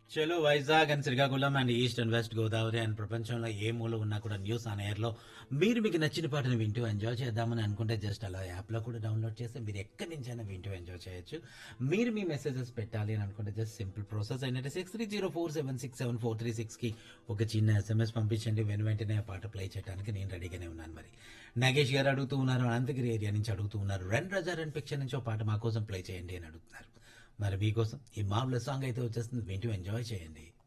చలో Vizag and Srikakulam and east and west Godavari and ప్రపంచంలో ఏ మూల ఉన్నా కూడా న్యూస్ ఆన్ ఎయిర్ లో మీరు మీకు నచ్చిన పాటను వింటూ ఎంజాయ్ చేద్దామని అనుకుంటే జస్ట్ అలా యాప్ లో కూడా డౌన్లోడ్ చేస్తే మీరు ఎక్కడి నుంచైనా వింటూ ఎంజాయ్ చేయొచ్చు మీరు మీ మెసేజెస్ పెట్టాలి అని అనుకుంటే జస్ట్ సింపుల్ ప్రాసెస్ ఏంటంటే six three zero four seven six seven four three six కి ఒక చిన్న ఎస్ఎంఎస్ పంపించండి వెను వెంటనే ఆ పాట ప్లే చేయడానికి నేను రెడీగానే ఉన్నాను మరి నాగేష్ గారు అడుగుతూ ఉన్నారు అనంతగిరి ఏరియా నుంచి అడుగుతూ ఉన్నారు రన్ రజా రన్ పిక్చర్ నుంచి ఒక పాట మా కోసం ప్లే చేయండి అని అడుగుతున్నారు మరి మీకోసం ఈ మామూలు సాంగ్ అయితే వచ్చేస్తుంది వింటూ ఎంజాయ్ చేయండి